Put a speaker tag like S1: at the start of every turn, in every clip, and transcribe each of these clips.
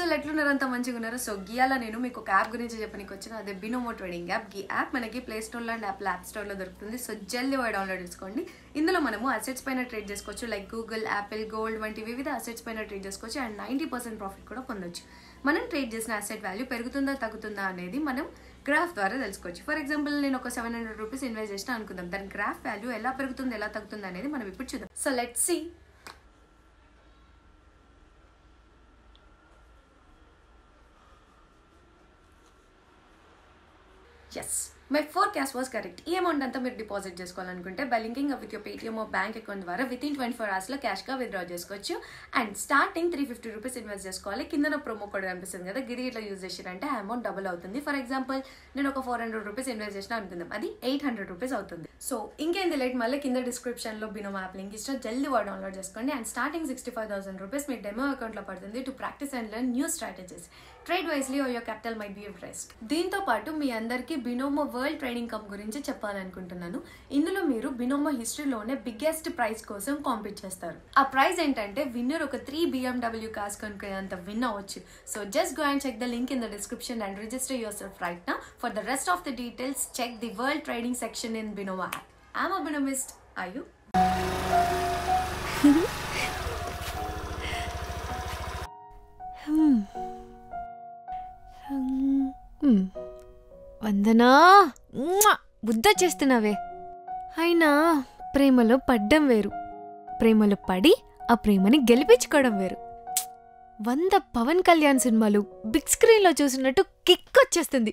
S1: అసలు ఎట్లున్నారు అంత మంచిగా ఉన్నారు సో గియాల నేను మీకు ఒక యాప్ గురించి చెప్పడానికి వచ్చిన అదే బినోమో ట్రేడింగ్ యాప్ ఈ యాప్ మనకి ప్లే స్టోర్లో అండ్ యాప్ యాప్ స్టోర్లో దొరుకుతుంది సో జల్దీ పోయి డౌన్లోడ్ చేసుకోండి ఇందులో మనము అసెట్స్ పైన ట్రేడ్ చేసుకోవచ్చు లైక్ గూగుల్ యాపిల్ గోల్డ్ వంటి వివిధ అసెట్స్ పైన ట్రేడ్ చేసుకోవచ్చు అండ్ నైంటీ పర్సెంట్ ప్రాఫిట్ కూడా పొందొచ్చు మనం ట్రేడ్ చేసిన అసెట్ వాల్యూ పెరుగుతుందా తగ్గుతుందా అనేది మనం గ్రాఫ్ ద్వారా తెలుసుకోవచ్చు ఫర్ ఎగ్జాంపుల్ నేను ఒక సెవెన్ హండ్రెడ్ రూపీస్ ఇన్వెస్ట్ చేసిన అనుకుందాం దాని గ్రాఫ్ వాల్యూ ఎలా పెరుగుతుంది ఎలా తగ్గుతుంది అనేది మనం ఇప్పుడు చూద్దాం so let see is my forecast was correct ఈ అమౌంట్ అంతా మీరు డిపాజిట్ చేసుకోవాలనుకుంటే by linking with your Paytm bank account ద్వారా విత్ ఇన్ ట్వంటీ ఫోర్ అవర్స్లో క్యాష్గా విత్డ్రా చేసుకోవచ్చు and starting three fifty rupees invest చేసుకోవాలి కింద ప్రోమో కోడ్ కనిపిస్తుంది కదా గిరి ఇట్లా యూజ్ చేసిరంటే ఆ అమౌంట్ డబుల్ అవుతుంది ఫర్ ఎగ్జాంపుల్ నేను ఒక ఫోర్ హండ్రెడ్ రూపీస్ ఇన్వెస్ట్ చేసిన అనుకుందాం అది ఎయిట్ హండ్రెడ్ రూపీస్ అవుతుంది సో ఇంకేంది లేట్ మళ్ళీ కింద డిస్క్రిప్షన్లో బినో యాప్ లింక్ ఇచ్చిన జల్దీ వాడు డౌన్లోడ్ చేసుకోండి and starting sixty five thousand rupees మీ డెమో అకౌంట్లో పడుతుంది to practise and learn new strategies trade wisely your capital may be risk దీంతో పాటు మీ అందరికీ బినోమో వరల్డ్ ట్రేడింగ్ కప్ గురించి చెప్పాలనుకుంటున్నాను ఇందులో మీరు బినోమో హిస్టరీలోనే బిగ్గెస్ట్ ప్రైజ్ కోసం కాంపీట్ చేస్తారు ఆ ప్రైజ్ ఏంటంటే విన్నర్ ఒక త్రీ బిఎండబ్ల్యూ కార్స్ కొనుక్కునేంత విన్ అవ్వచ్చు so just go and check the link in the description and register yourself right నా for the rest of the details check the world trading section in Binomo app I'm a Binomist I you
S2: hmm. Vandana మ్వా! Buddha చేస్తున్నావే అయినా ప్రేమలో పడ్డం వేరు ప్రేమలో పడి ఆ ప్రేమని గెలిపించుకోవడం వేరు వంద పవన్ కళ్యాణ్ సినిమాలు బిగ్ స్క్రీన్లో చూసినట్టు కిక్ వచ్చేస్తుంది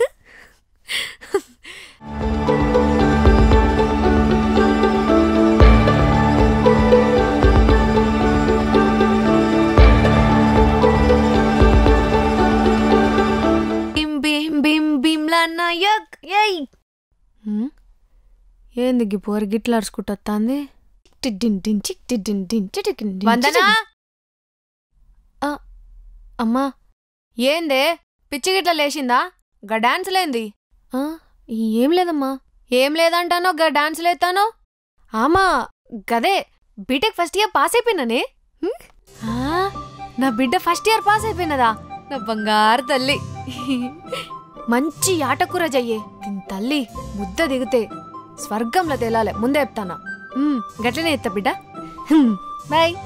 S2: బిం బిం బిం బింలా నాయక్ ఏయ్ హ్మ్? ఏంది గి పోరు గిట్ల అరుచుకుంటొత్తాంది టిడ్డిన్ డిన్ చిక్ టిడ్డిన్ డిన్ చిటికిన్ డిన్
S3: వందనా?
S2: చిటికిన్. ఆ, అమ్మా
S3: ఏందే పిచ్చి గిట్ల లేచిందా గా డాన్స్ లేంది
S2: ఆ, ఏం లేదమ్మా
S3: ఏం లేదంటానో గా డాన్స్ లేతానో
S2: ఆమా గదే బీటెక్ ఫస్ట్ ఇయర్ పాస్ అయిపోయినానే హ్మ్?
S3: ఆ, నా బిడ్డ ఫస్ట్ ఇయర్ పాస్ అయిపోయినదా నా బంగారు తల్లి
S2: మంచి ఆటకూర జయ్యే దీని తల్లి ముద్ద దిగితే స్వర్గంలో తేలాలే ముందే చెప్తానా హ్మ్, గట్లనే ఎత్త బిడ్డ హ్మ్, బాయ్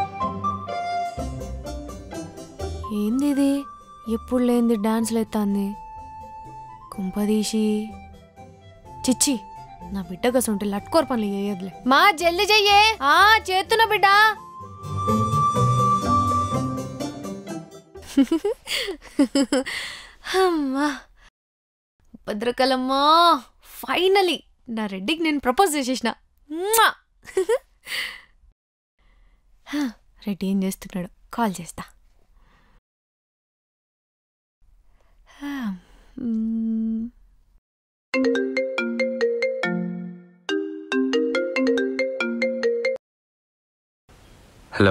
S2: ఏంది ఇది ఎప్పుడు లేనిది డాన్స్లు ఎత్తాంది కుంపదీసి చిచ్చి నా బిడ్డ కోసం ఉంటే లట్కోర్ పనులు చేయదులే
S3: మా జల్ది చెయ్యే ఆ చేతున్న బిడ్డ
S2: అమ్మా భద్రకలమ్మా ఫైనలీ నా రెడ్డికి నేను ప్రపోజ్ చేసేసిన మ్వా! హ, రెడ్డి ఏం చేస్తున్నాడు కాల్ చేస్తా హ, మ్మ్.
S4: హలో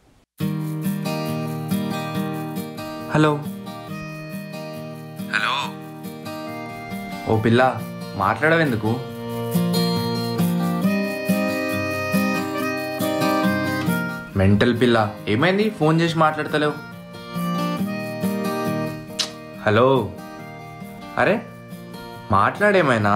S4: హలో హలో ఓ పిల్ల మాట్లాడవెందుకు మెంటల్ పిల్ల ఏమైంది ఫోన్ చేసి మాట్లాడతలేవు హలో అరే మాట్లాడేమైనా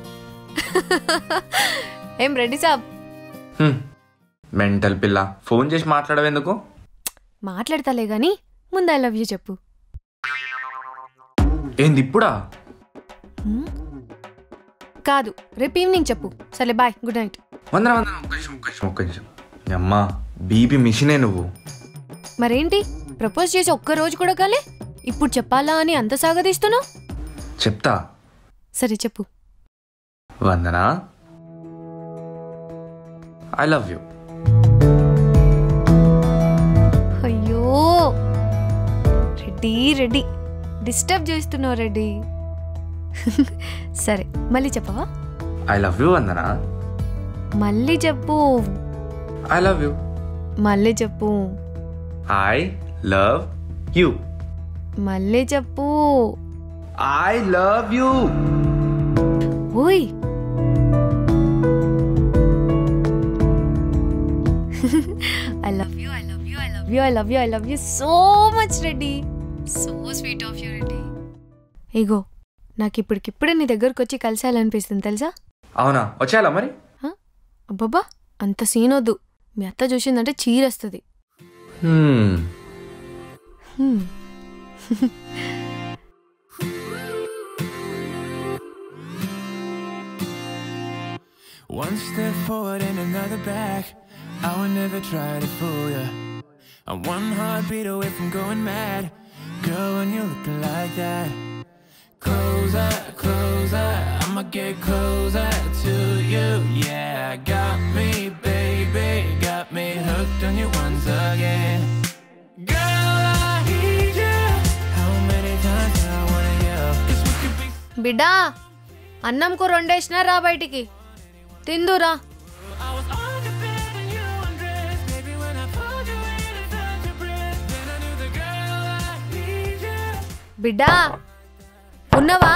S3: ఏం రెడ్డి సాబ్
S4: హ్మ్. మెంటల్ పిల్ల ఫోన్ చేసి మాట్లాడవెందుకు
S2: మాట్లాడతాలే గాని ముందు ఐ లవ్ యూ చెప్పు
S4: ఏంది ఇప్పుడా
S2: హ్మ్? కాదు రేపు ఈవినింగ్ చెప్పు సరే bye good night
S4: Vandana Vandana ఒక్క నిమిషం ఒక్క నిమిషం ఒక్క నిమిషం అమ్మా బీబీ మిషనే నువ్వు
S2: మరేంటి ప్రపోజ్ చేసి ఒక్క రోజు కూడా కాలే ఇప్పుడు చెప్పాలా అని అంత సాగదీస్తున్నావు
S4: చెప్తా
S2: సరే చెప్పు
S4: వందన ఐ లవ్ యూ
S2: అయ్యో రెడ్డి రెడ్డి డిస్టర్బ్ చేస్తున్నావు రెడ్డి సరే మళ్ళీ చెప్పవా
S4: ఐ లవ్ యూ వందన
S2: మళ్ళీ చెప్పు
S4: ఐ లవ్ యూ
S2: మళ్ళీ చెప్పు
S4: ఐ లవ్ యూ
S2: మళ్ళీ చెప్పు
S4: ఐ లవ్ యూ
S2: ఓయ్ I love you I love you I love love you I love you I love you so much Reddy so sweet of you Reddy ఇగో నాకు ఇప్పటికిప్పుడే నీ దగ్గరకు వచ్చి కలిసేయాలనిపిస్తుంది తెలుసా
S4: అవునా వచ్చేయాలా మరి
S2: అబ్బబ్బా అంత సీన్ వద్దు మీ అత్త చూసిందంటే చీరేస్తుంది
S4: హ్మ్.
S2: హ్మ్.
S5: One step forward and another back. I would never try to fool ya. I'm one heartbeat away from going mad. Girl, when you're looking like that. Closer, closer, I'ma get closer to you. Yeah, got me, baby, got me hooked on you once again. Girl, I need you. How many times do I wanna yell? 'Cause we could be
S2: బిడ్డా అన్నం కూర వండేసినా రా బయటికి తిందురా
S5: I was on the bed and you undressed. Maybe when I pulled you in and felt your breath, then I knew the girl I need you.
S2: బిడ్డా ఉన్నవా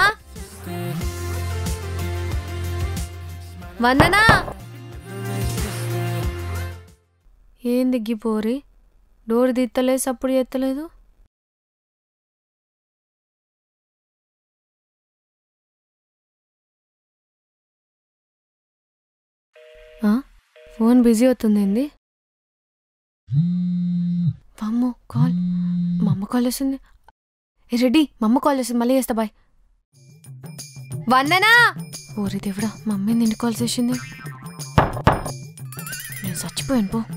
S2: వందనా ఏం దిగ్గిపోరి door తీత్తలేదు సప్పుడు ఎత్తలేదు ఆ? ఫోన్ బిజీ అవుతుంది ఏంది అమ్మో కాల్ మా అమ్మ కాల్ చేస్తుంది ఏ రెడ్డి మా అమ్మ కాల్ చేస్తుంది మళ్ళీ చేస్తా బాయ్ వందనా ఓరి దేవుడా మా అమ్మ నిన్ను కాల్ చేసింది నేను చచ్చిపోయాను పో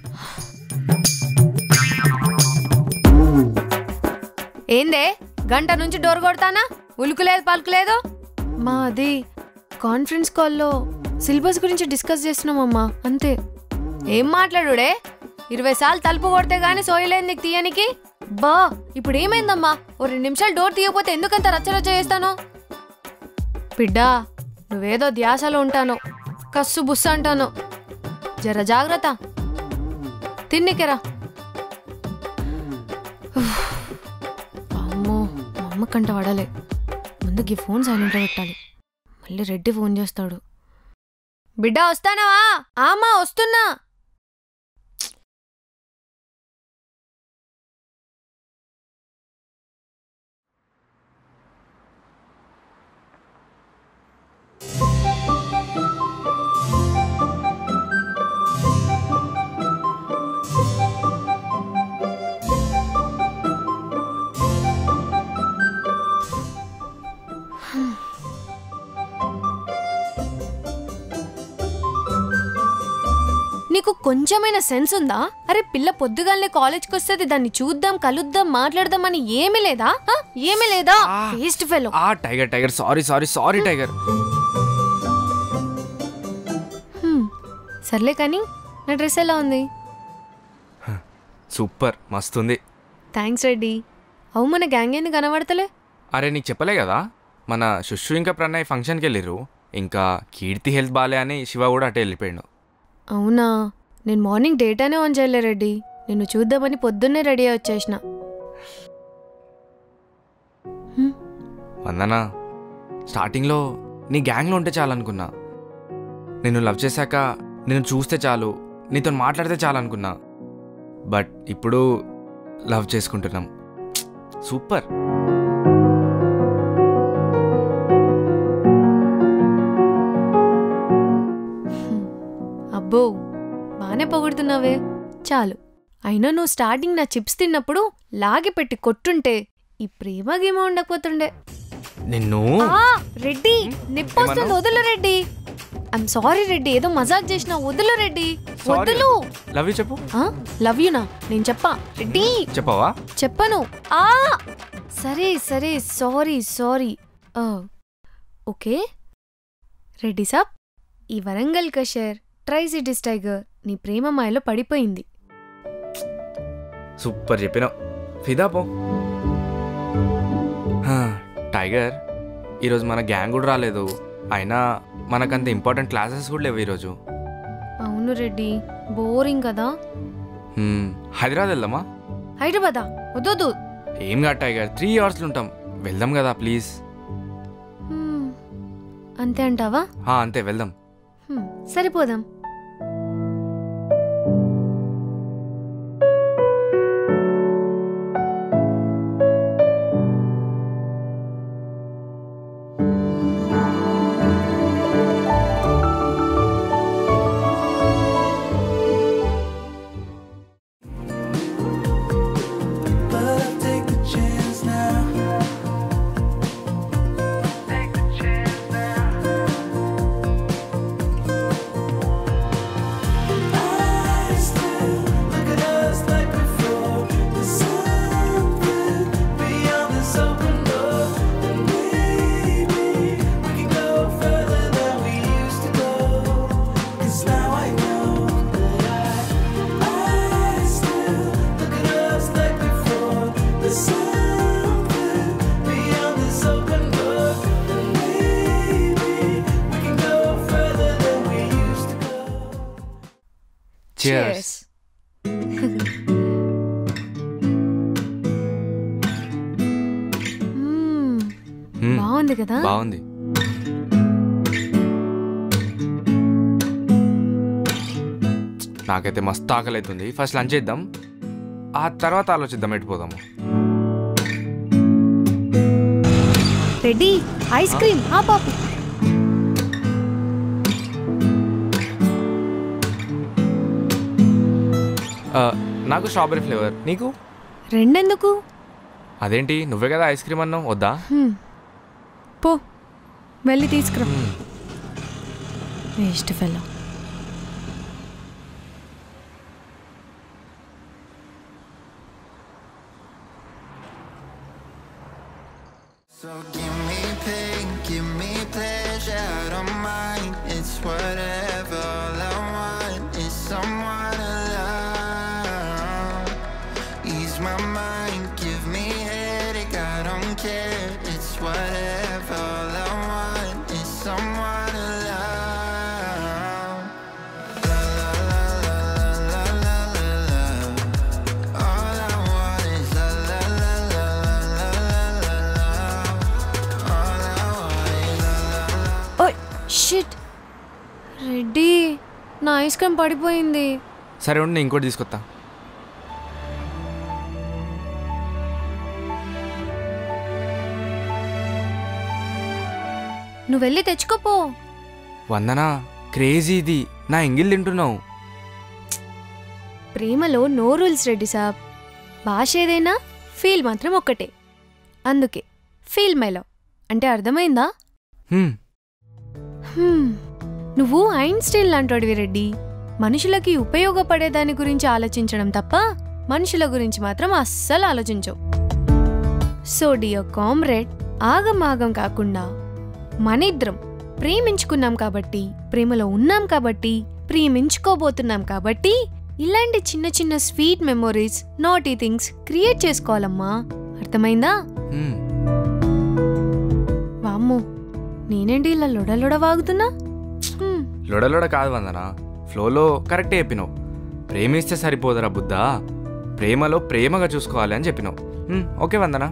S2: ఏందే గంట నుంచి డోర్ కొడతానా ఉలుకులేదు పలుకులేదు మా అది కాన్ఫరెన్స్ కాల్లో సిలబస్ గురించి డిస్కస్ చేస్తున్నామమ్మా అంతే ఏం మాట్లాడుడే ఇరవై సార్లు తలుపు కొడితే గానీ సోయలేదు నీకు తీయనికి బా ఇప్పుడు ఏమైందమ్మా ఓ రెండు నిమిషాలు డోర్ తీయకపోతే ఎందుకంత రచ్చరచ్చ చేస్తాను బిడ్డా నువ్వేదో ధ్యాసలో ఉంటాను కస్సు బుస్సు అంటాను జర జాగ్రత్త తిన్నికెరా అమ్మో మా అమ్మ కంట పడాలి ముందు ఈ ఫోన్ సైలెంట్లో పెట్టాలి మళ్ళీ రెడ్డి ఫోన్ చేస్తాడు బిడ్డ వస్తానవా ఆమా వస్తున్నా నీకు కొంచెమైనా సెన్స్ ఉందా అరే పిల్ల పొద్దుగాలనే కాలేజ్కి వస్తుంది దాన్ని చూద్దాం కలుద్దాం మాట్లాడదాం అని ఏమీ లేదా ఆ? ఏమీ లేదా వేస్ట్ ఫెలో
S6: ఆ tiger tiger sorry sorry sorry tiger
S2: సర్లే కానీ నా డ్రెస్ ఎలా ఉంది
S6: సూపర్ మస్తుంది
S2: థ్యాంక్స్ రెడ్డి అవు మన గ్యాంగ్ ఏంది కనబడతలే
S6: అరే నీకు చెప్పలే కదా మన శుష్రు ఇంకా ప్రణయ్ ఫంక్షన్కి వెళ్ళిర్రు ఇంకా కీర్తి హెల్త్ బాలే అని శివ కూడా అటే వెళ్ళిపోయాడు
S2: అవునా నేను మార్నింగ్ డేటానే ఆన్ చేయలే రెడ్డి నిన్ను చూద్దామని పొద్దున్నే రెడీ అయి వచ్చేసిన
S6: వందనా స్టార్టింగ్లో నీ గ్యాంగ్లో ఉంటే చాలనుకున్నా నిన్ను లవ్ చేశాక నిన్ను చూస్తే చాలు నీతో మాట్లాడితే చాలు అనుకున్నా బట్ ఇప్పుడు లవ్ చేసుకుంటున్నాం సూపర్
S2: అబ్బో బాగానే పొగుడుతున్నావే చాలు అయినా నువ్వు స్టార్టింగ్ నా చిప్స్ తిన్నప్పుడు లాగి పెట్టి కొట్టుంటే ఈ ప్రేమ గేమ ఉండకపోతుండే
S6: నిన్ను
S2: ఆ, రెడ్డి నిప్పొస్తుంది
S6: ఏమన్నావ్?
S2: వదులు రెడ్డి ఐమ్ సారీ రెడ్డి ఏదో మజాక్ చేసిన వదులు రెడ్డి
S6: Sorry.
S2: వదులు
S6: లవ్ యూ చెప్పు
S2: లవ్ యూనా నేను చెప్పా రెడ్డి
S6: చెప్పవా
S2: చెప్పను ఆ సరే సరే సారీ సారీ ఓకే రెడ్డి సాబ్ ఈ వరంగల్ కషర్ ట్రై సిటీస్ టైగర్ నీ ప్రేమ మాయలో పడిపోయింది
S6: సూపర్ చెప్పినావు ఫిదా పో హా, టైగర్ ఈరోజు మన గ్యాంగ్ కూడా రాలేదు అయినా మనకంత ఇంపార్టెంట్ క్లాసెస్ కూడా లేవు ఈరోజు
S2: అవును రెడ్డి బోరింగ్ కదా
S6: హ్మ్, హైదరాబాద్ వెళ్దామా
S2: హైదరాబాదా వద్దొద్దు
S6: ఏం కాదు టైగర్ త్రీ అవర్స్లో ఉంటాం వెళ్దాం కదా ప్లీజ్
S2: హ్మ్. అంతే అంటావా
S6: హా, అంతే వెళ్దాం
S2: హ్మ్, సరిపోదాం
S6: Cheers.
S2: మ్మ్,
S6: మ్మ్.
S2: బాగుంది కదా
S6: బాగుంది నాకైతే మస్తు ఆకలి అవుతుంది ఫస్ట్ లంచ్ చేద్దాం ఆ తర్వాత ఆలోచిద్దాం ఎట్టిపోదాము
S2: రెడీ ఐస్ క్రీమ్ ఆ పాపు
S6: ఆ, నాకు స్ట్రాబెరీ ఫ్లేవర్ నీకు
S2: రెండెందుకు
S6: అదేంటి నువ్వే కదా ఐస్ క్రీమ్ అన్నావు వద్దా
S2: హ్మ్. పో వెళ్ళి తీసుకురా waste fellow
S7: So give me pain, give me pleasure, I don't mind. It's whatever all I want is someone around. Ease my mind, give me headache, I don't care. It's whatever all I want is someone around. La la la la la la la la. All I want is la la la la la la la la. All I want is la la la.
S2: ఓయ్ shit Reddy నా ice cream పడిపోయింది
S6: సరే ఉండి నేను ఇంకోటి తీసుకొస్తా
S2: నువ్వు వెళ్ళి తెచ్చుకోపో
S6: వందనా క్రేజీ ఇది నా ఎంగిల్ తింటున్నావు
S2: ప్రేమలో నో రూల్స్ రెడ్డి సాబ్ భాష ఏదైనా ఫీల్ మాత్రం ఒక్కటే అందుకే ఫీల్ మై లవ్ అంటే అర్థమైందా
S6: హ్మ్,
S2: హ్మ్. నువ్వు ఐన్స్టీన్ లాంటోడివి రెడ్డి మనుషులకి ఉపయోగపడే దాని గురించి ఆలోచించడం తప్ప మనుషుల గురించి మాత్రం అస్సలు ఆలోచించవు సో డియర్ కామ్రేడ్ ఆగమాగం కాకుండా మనిద్దరం ప్రేమించుకున్నాం కాబట్టి ప్రేమలో ఉన్నాం కాబట్టి ప్రేమించుకోబోతున్నాం కాబట్టి ఇలాంటి చిన్న చిన్న sweet memories naughty things create చేసుకోవాలమ్మా అర్థమైందా
S6: హ్మ్.
S2: వామ్మో నేనేంటి ఇలా లొడలొడ వాగుతున్నా హ్మ్.
S6: లొడలొడ కాదు వందనా ఫ్లోలో కరెక్టే చెప్పినావు ప్రేమిస్తే సరిపోదరా బుద్ధా ప్రేమలో ప్రేమగా చూసుకోవాలి అని చెప్పినావు హ్మ్, ఓకే వందనా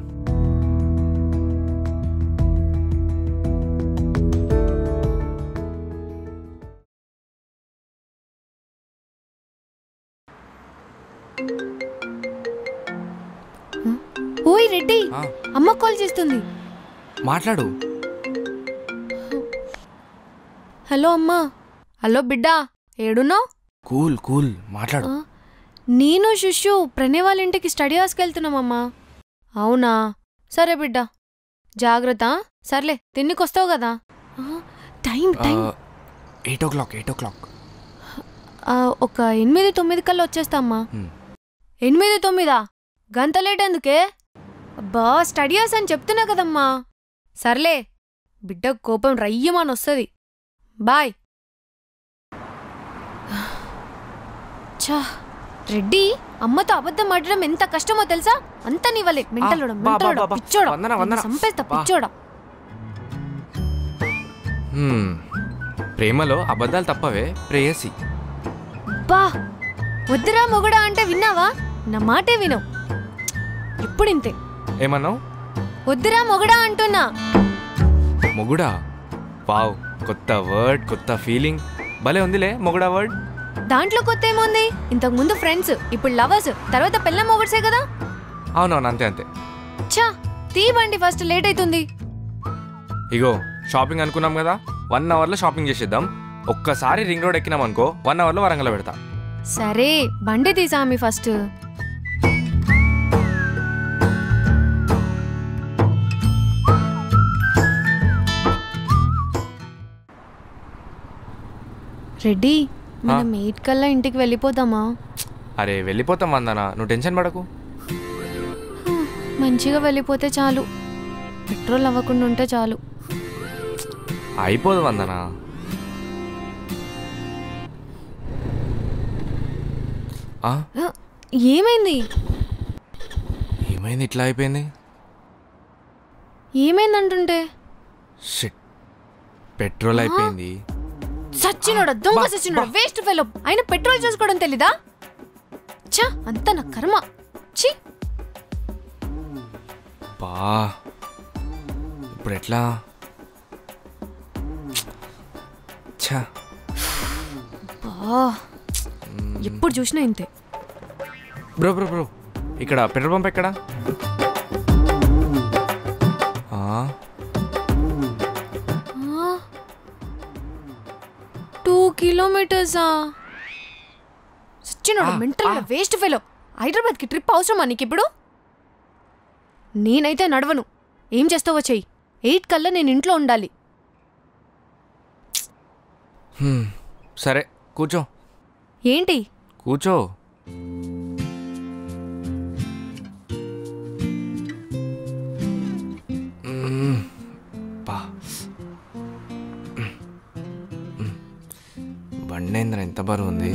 S2: ఓయ్ రెడ్డి
S6: ఆ,
S2: అమ్మ కాల్ చేస్తుంది
S6: మాట్లాడు
S2: హలో అమ్మా హలో బిడ్డా ఏడున్నావు
S6: కూల్ కూల్ మాట్లాడు
S2: నేను శిష్యు ప్రణయ్ వాళ్ళ ఇంటికి స్టడీ హాస్కి వెళ్తున్నామమ్మా అవునా సరే బిడ్డా జాగ్రత్త సర్లే తిన్నికొస్తావు కదా ఆ, time time
S6: eight o'clock eight o'clock
S2: ఆ, ఒక ఎనిమిది తొమ్మిది కల్లా వచ్చేస్తా అమ్మా
S6: హ్మ్.
S2: ఎనిమిది తొమ్మిదా గంత లేట్ ఎందుకే అబ్బా స్టడీ హాస్ అని చెప్తున్నా కదమ్మా సర్లే బిడ్డ కోపం రయ్యమని వస్తుంది బాయ్ ఛా రెడ్డి అమ్మతో అబద్ధం ఆడడం ఎంత కష్టమో తెలుసా అంత నీవలే మెంటలోడా
S6: బా, బా,
S2: మెంటలోడా
S6: బా, బా.
S2: పిచ్చోడా
S6: వందన, వందన.
S2: నిన్ను సంపేస్తా
S6: బా.
S2: పిచ్చోడా
S6: హ్మ్. ప్రేమలో అబద్ధాలు తప్పవే ప్రేయసి
S2: బా వద్దురా మొగుడా అంటే విన్నావా నా మాటే వినవు ఇప్పుడు ఇంతే
S6: ఏమన్నావు
S2: వద్దురా మొగుడా అంటున్నా
S6: మొగుడా వావ్ కొత్త వర్డ్ కొత్త ఫీలింగ్ భలే ఉందిలే మొగుడా వర్డ్
S2: దాంట్లో కొత్త ఏముంది ఇంతకు ముందు ఫ్రెండ్స్ ఇప్పుడు లవర్స్ తర్వాత పిల్ల మొగుడ్సే కదా
S6: అవునవును అంతే అంతే
S2: ఛా తీ బండి ఫస్ట్ లేట్ అవుతుంది
S6: ఇగో షాపింగ్ అనుకున్నాం కదా వన్ అవర్లో షాపింగ్ చేసేద్దాం ఒక్కసారి రింగ్ రోడ్ ఎక్కినాం అనుకో వన్ అవర్లో వరంగల్ పెడతా
S2: సరే బండి తీసామి ఫస్ట్ రెడ్డి మనం ఎయిట్ కల్లా ఇంటికి వెళ్ళిపోదామా
S6: అరే వెళ్ళిపోతాం వందనా నువ్వు టెన్షన్ పడకు
S2: మంచిగా వెళ్ళిపోతే చాలు పెట్రోల్ అవ్వకుండా ఉంటే చాలు
S6: అయిపోదు వందనా ఆ,
S2: ఆ, ఏమైంది
S6: ఏమైంది ఇట్లా అయిపోయింది
S2: ఏమైంది అంటుంటే
S6: షిట్ పెట్రోల్ అయిపోయింది
S2: సచ్చినోడ దొంగ సచ్చినోడ వేస్ట్ ఫెలో అయినా పెట్రోల్ చూసుకోవడం తెలీదా ఛ అంత నా కర్మ ఛీ
S6: బా ఇప్పుడు ఎట్లా ఛా
S2: బా ఎప్పుడు చూసినా ఇంతే
S6: బ్రో బ్రో బ్రో ఇక్కడ పెట్రోల్ పంప్ ఎక్కడ ఆ,
S2: టూ కిలోమీటర్సా సచ్చినోడ మెంటల్ వేస్ట్ ఫెలో హైదరాబాద్కి ట్రిప్ అవసరమా నీకు ఇప్పుడు నేనైతే నడవను ఏం చేస్తావో చెయ్యి ఎయిట్ కల్లా నేను ఇంట్లో ఉండాలి
S6: హ్మ్, సరే కూర్చో
S2: ఏంటి
S6: కూర్చో మ్మ్. బా బండేంద్ర ఎంత బరువు ఉంది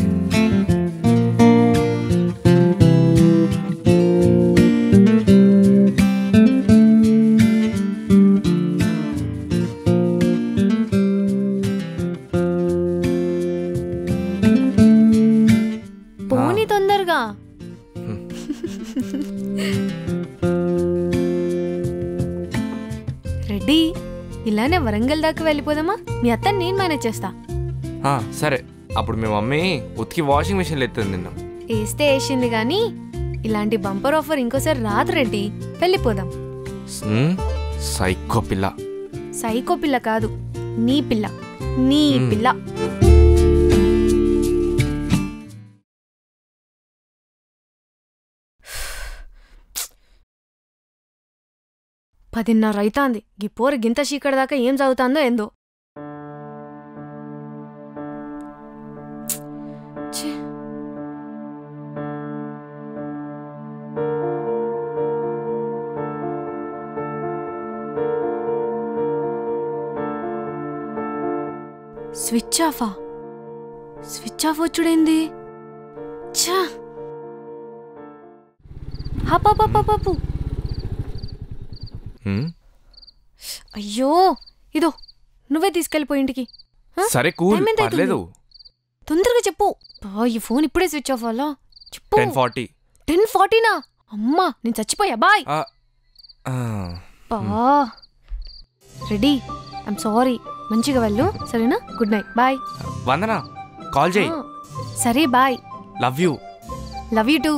S2: పోనీ తొందరగా రెడ్డి ఇలానే వరంగల్ దాకా వెళ్ళిపోదామా మీ అత్తని నేను మేనేజ్ చేస్తా
S6: ఆ, సరే అప్పుడు మీ మమ్మీ ఉతికి వాషింగ్ మిషన్లో ఎత్తుంది నిన్న
S2: వేస్తే వేసింది కానీ ఇలాంటి బంపర్ ఆఫర్ ఇంకోసారి రాదు రెడ్డి వెళ్ళిపోదాం
S6: మ్మ్, సైకో పిల్ల
S2: సైకో పిల్ల కాదు నీ పిల్ల నీ
S6: మ్మ్.
S2: పిల్ల పదిన్నర అయితాంది ఈ పోరు గింత చీకటి దాకా ఏం చదువుతాందో ఏందో ఛీ. స్విచ్ ఆఫా స్విచ్ ఆఫ్ వచ్చుడేంది ఛా హాపాపాపాపు
S6: మ్మ్.
S2: అయ్యో ఇదో నువ్వే తీసుకెళ్ళిపోయి ఇంటికి హ?
S6: సరే కూల్
S2: టైం ఎంత అవుతుంది?
S6: పర్లేదు
S2: తొందరగా చెప్పు బా, ఈ ఫోన్ ఇప్పుడే స్విచ్ ఆఫ్ అవ్వాలా చెప్పు
S6: టెన్ ఫార్టీ
S2: టెన్ ఫార్టీనా అమ్మా నేను చచ్చిపోయా బాయ్ బా రెడీ ఐమ్ సారీ మంచిగా వెళ్ళు సరేనా good night bye
S6: Vandana call చేయి
S2: సరే bye
S6: love you
S2: love you too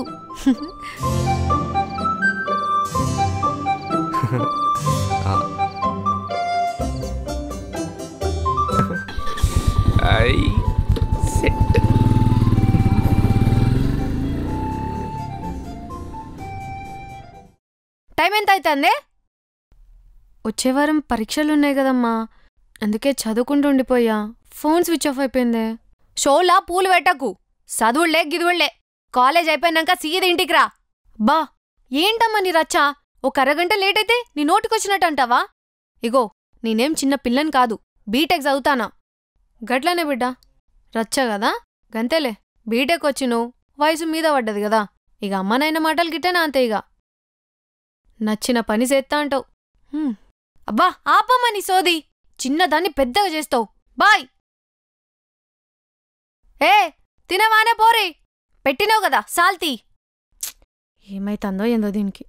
S6: I set
S2: time ఎంత అవుతుంది వచ్చే వారం పరీక్షలు ఉన్నాయి కదమ్మా అందుకే చదువుకుంటూ ఉండిపోయా ఫోన్ స్విచ్ ఆఫ్ అయిపోయింది షోలా పూలు పెట్టకు చదువులే గిదువులే కాలేజ్ అయిపోయినాక సీద ఇంటికి రా బా ఏంటమ్మా నీ రచ్చా ఒక అరగంట లేట్ అయితే నీ నోటికొచ్చినట్టు అంటావా ఇగో నేనేం చిన్న పిల్లని కాదు బీటెక్ చదువుతానా గట్లనే బిడ్డా రచ్చ కదా గంతేలే బీటెక్ వచ్చి నువ్వు వయసు మీద పడ్డది కదా ఇక అమ్మనైన మాటలు గిట్టేనా అంతే ఇక నచ్చిన పని చేస్తా అంటావు హ్మ్. అబ్బా ఆపమ్మా నీ సోది చిన్నదాన్ని పెద్దగా చేస్తావు బాయ్ ఏ తినవానే పోరే పెట్టినావు కదా సాల్తీ ఏమైతుందో ఏందో దీనికి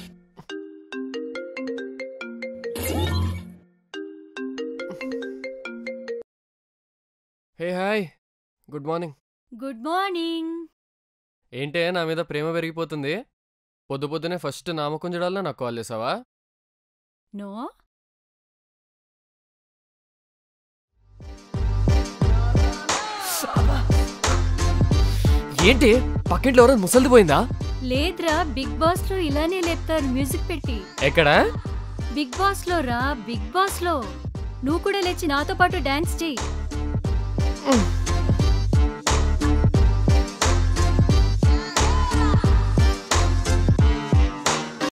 S8: hey hi good morning
S9: good morning
S8: ఏంటే నా మీద ప్రేమ పెరిగిపోతుంది పొద్దు పొద్దునే ఫస్ట్ నామకుంజడాల్లో నాకు కాల్ చేసావా
S9: నో
S8: ఏంటి పక్కింట్లో ఎవరో ముసలిది పోయిందా
S9: లేదురా బిగ్ బాస్ లో ఇలానే లేపుతారు మ్యూజిక్ పెట్టి
S8: ఎక్కడ
S9: బిగ్ బాస్ లో రా బిగ్ బాస్ లో నువ్వు కూడా లేచి నాతో పాటు డాన్స్ చెయ్యి